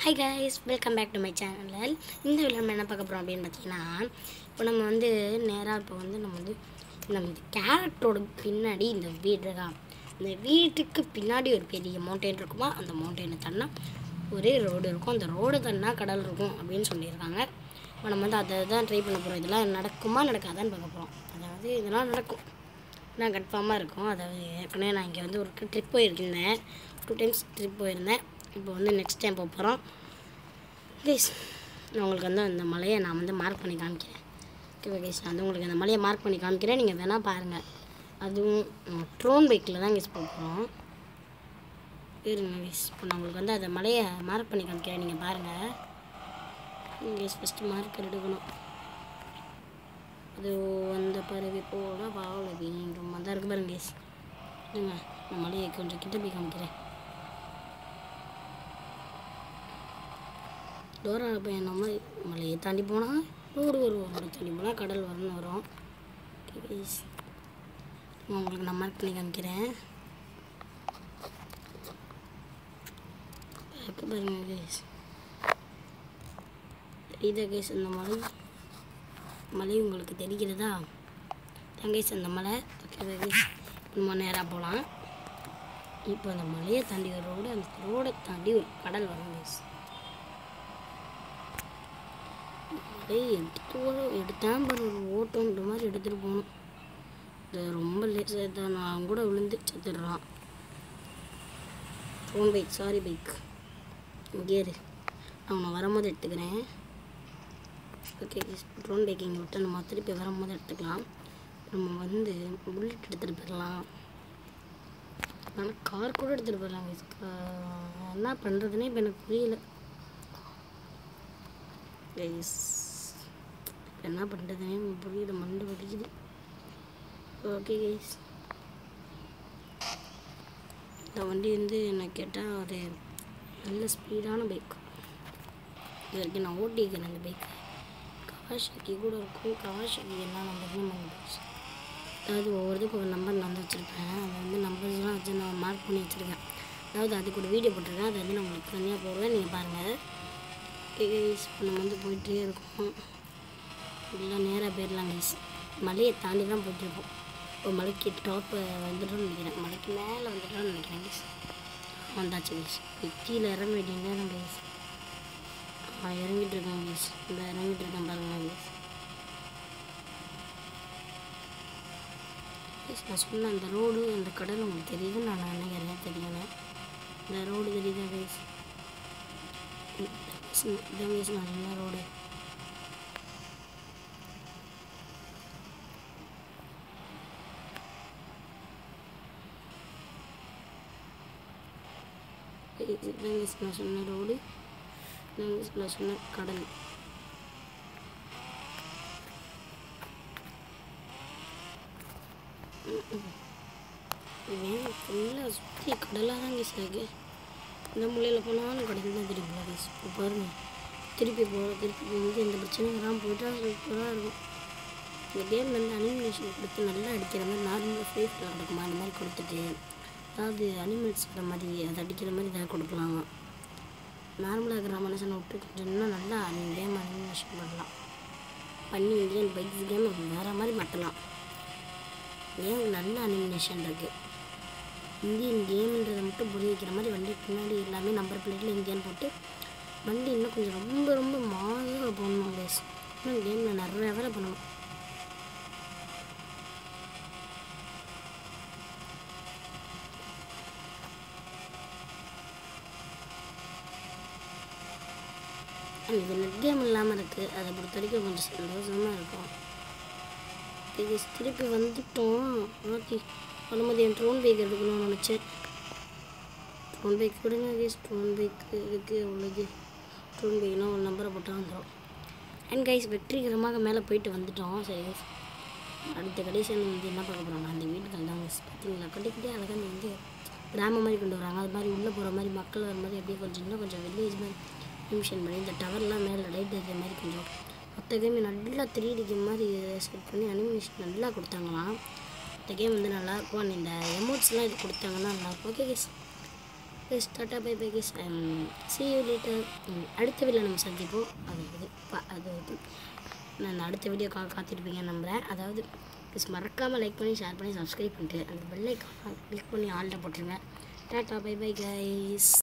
Hi guys welcome back to my channel இந்த video நம்ம என்ன பார்க்க போகிறோம் அப்படின்னு பார்த்தீங்கன்னா இப்போ நம்ம வந்து நேராக இப்போ வந்து நம்ம வந்து நம்ம இந்த கேரட்டோட பின்னாடி இந்த வீடு இருக்கா இந்த வீட்டுக்கு பின்னாடி ஒரு பெரிய மவுண்டைன் இருக்குமா அந்த மவுண்டெயினை தண்ணா ஒரே ரோடு இருக்கும் அந்த ரோடு தண்ணா கடல் இருக்கும் அப்படின்னு சொல்லியிருக்காங்க இப்போ நம்ம வந்து அதை தான் ட்ரை பண்ண போகிறோம் இதெல்லாம் நடக்குமா நடக்காதான்னு பார்க்க போகிறோம் அதாவது இதெல்லாம் நடக்கும் நான் கன்ஃபார்மாக இருக்கும் அதாவது ஏற்கனவே நான் இங்கே வந்து ஒரு ட்ரிப் போயிருந்தேன் டூ டைம்ஸ் ட்ரிப் போயிருந்தேன் இப்போ வந்து நெக்ஸ்ட் டைம் போக போகிறோம் ப்ளீஸ் நான் உங்களுக்கு வந்து அந்த மலையை நான் வந்து மார்க் பண்ணி காமிக்கிறேன் ஓகே கைஸ் நான் வந்து உங்களுக்கு அந்த மலையை மார்க் பண்ணி காமிக்கிறேன் நீங்கள் வேணால் பாருங்கள் அதுவும் ட்ரோன் பைக்கில் தான் கேஸ் போக போகிறோம் இருங்க கைஸ் இப்போ நான் உங்களுக்கு வந்து அந்த மலையை மார்க் பண்ணி காமிக்கிறேன் நீங்கள் பாருங்கள் கேஸ் ஃபஸ்ட்டு மார்க்கர் எடுக்கணும் அது அந்த பறவை போல வாழ வேண்டும் அதான் இருக்கு பாருங்க கேஸ் இல்லைங்க நான் மலையை கொஞ்சம் கிட்ட போய் காமிக்கிறேன் டோரா பையன் நம்ம மலையை தாண்டி போனால் ரோடு வரும் ரோடு தாண்டி போனால் கடல் வரும்னு வரும் Okay guys. நான் உங்களுக்கு நான் மார்க் பண்ணி காமிக்கிறேன் பார்க்க பாருங்க கேஸ் தெரியுதா கேஸ் இந்த மலை மலை உங்களுக்கு தெரிகிறதா தங்கைஸ் அந்த மலை ஓகே கைஸ் நம்ம நேராக போகலாம் இப்போ அந்த மலையை தாண்டி ஒரு ரோடு அந்த ரோடை தாண்டி ஒரு கடல் வரும் கைஸ் மலையை எடுத்துட்டு போகிற எடுத்தான் பாரு ஒரு ஓட்டோன்ற மாதிரி எடுத்துகிட்டு போகணும் இது ரொம்ப லேசாக தான் நான் கூட விழுந்து செத்துடுறான் ஃபோன் பைக் சாரி பைக் இங்கே இரு நான் உன்னை வரும்போது எடுத்துக்கிறேன் ஓகே ட்ரோன் பைக்கிங் விட்டு நம்ம திருப்பி வரும்போது எடுத்துக்கலாம் நம்ம வந்து புல்லட் எடுத்துகிட்டு போயிடலாம் ஆனால் கார் கூட எடுத்துகிட்டு போயிடலாம் guys. கா- என்ன பண்ணுறதுனே இப்போ எனக்கு புரியல கைஸ் இப்போ என்ன பண்ணுறதுனே எனக்கு புரியல மண்டு வலிக்குது ஓகே கைஸ் இந்த வண்டி வந்து என்ன கேட்டால் ஒரு நல்ல ஸ்பீடான பைக் இது வரைக்கும் நான் ஓட்டிக்கிறேன் அந்த பைக்கை கவாஷிக்கு கூட இருக்கும் கவாஷிக்கு எல்லா நம்பருமே வந்து போச்சு அதாவது ஒவ்வொருத்துக்கும் ஒரு நம்பர் நான் வந்து வச்சுருப்பேன் அதை வந்து நம்பர்ஸ்லாம் வச்சு நான் மார்க் பண்ணி வச்சுருக்கேன் அதாவது அதுக்கு ஒரு வீடியோ போட்டிருக்கேன் அதை வந்து நான் உங்களுக்கு தனியாக போடுவேன் நீங்கள் பாருங்கள் கைஸ் இப்போ நம்ம வந்து போயிட்டே இருக்கோம் எல்லாம் நேராக போயிடலாம் கைஸ் மலையை தாண்டி தான் போயிட்டுருக்கோம் இப்போ மலைக்கு டாப் வந்துட்டோம்னு நினைக்கிறேன் மலைக்கு மேலே வந்துட்டோம்னு நினைக்கிறேன் கைஸ் வந்தாச்சு கைஸ் கீழே இறங்க வேண்டிய நேரம் கைஸ் நான் இறங்கிட்டு இருக்கேன் கைஸ் இந்த இறங்கிட்டு இருக்கேன் பாருங்க கைஸ் கைஸ் நான் சொன்ன அந்த ரோடு அந்த கடல் உங்களுக்கு தெரியுது நான் நினைக்கிறேன் தெரியுங்க இந்த ரோடு தெரியுதா கைஸ் இதான் கைஸ் நான் சொன்ன ரோடு இதான் கைஸ் நான் சொன்ன ரோடு இதான் கைஸ் நான் சொன்ன கடல் இவன் ஃபுல்லாக சுற்றி கடலாக தான் கேஸ் இருக்கு இந்த மூலையில் போனாலும் கடல் தான் திருப்பி கேஸ் இப்போ பாருங்க திருப்பி போ திருப்பி வந்து எந்த பிரச்சனையும் வராமல் போயிட்டா சூப்பராக இருக்கும் இந்த கேம் வந்து அனிமேஷன் கொடுத்து நல்லா அடிக்கிற மாதிரி நார்மலாக ஃப்ரீ ஃபயர் கொடுக்குமா அந்த மாதிரி கொடுத்துட்டு அதாவது அனிமல்ஸ் வர மாதிரி அதை அடிக்கிற மாதிரி இதாக கொடுக்கலாம் நார்மலாக இருக்கிற மனுஷனை விட்டு கொஞ்சம் இன்னும் நல்லா கேம் அனிமேஷன் பண்ணலாம் பண்ணி இந்தியன் பைக்ஸ் கேம் வேறு மாதிரி மாற்றலாம் கேம் நல்ல அனிமேஷன் இருக்குது இந்தியன் கேம்ன்றதை மட்டும் புரிய வைக்கிற மாதிரி வண்டி பின்னாடி எல்லாமே நம்பர் பிளேட்டில் இந்தியன் போட்டு வண்டி இன்னும் கொஞ்சம் ரொம்ப ரொம்ப மாசாக போடணும் பேஸ் இன்னும் கேமில் நிறைய வேலை பண்ணணும் இது நெட் கேம் இல்லாமல் இருக்குது அதை பொறுத்த வரைக்கும் கொஞ்சம் சந்தோஷமாக இருக்கும் இது திருப்பி வந்துட்டோம் ஓகே வரும்போது என் ட்ரோன் பைக் எடுக்கணும்னு நினச்சேன் ட்ரோன் பைக் கொடுங்க கேஸ் ட்ரோன் பைக் இருக்குது உள்ளது ட்ரோன் பைக்னால் ஒரு நம்பரை போட்டால் வந்துடும் அண்ட் கைஸ் வெற்றிகரமாக மேலே போயிட்டு வந்துட்டோம் சரி guys. அடுத்த கடைசியில் வந்து என்ன பார்க்க போகிறோம் அந்த வீட்டுகள் தான் guys. பார்த்தீங்களா கட்டிக்கிட்டே அழகாக வந்து கிராமம் மாதிரி கொண்டு வராங்க அது மாதிரி உள்ளே போகிற மாதிரி மக்கள் வர மாதிரி அப்படியே கொஞ்சம் இன்னும் கொஞ்சம் வில்லேஜ் மாதிரி நிமிஷன் பண்ணி இந்த டவர்லாம் மேலே லைட் இருக்கிற மாதிரி கொஞ்சம் மொத்த கேம் நல்லா த்ரீ டி கேம் மாதிரி செட் பண்ணி அனிமேஷன் நல்லா கொடுத்தாங்களாம் இந்த கேம் வந்து நல்லாயிருக்கும் அண்ட் இந்த எமோட்ஸ்லாம் இது கொடுத்தாங்கன்னா நல்லாயிருக்கும் okay guys plus tata bye bye guys see you later அடுத்த வீடியோ நம்ம சந்திப்போம் அது இது ப- அது இது நான் அடுத்த வீடியோக்காக காத்திருப்பீங்கன்னு நம்புகிறேன் அதாவது ப்ளீஸ் மறக்காமல் லைக் பண்ணி ஷேர் பண்ணி சப்ஸ்கிரைப் பண்ணிட்டு அந்த பெல்லைக்கான கிளிக் பண்ணி ஆல்ட்ட போட்டுருங்க டாட்டா பை பை கைஸ்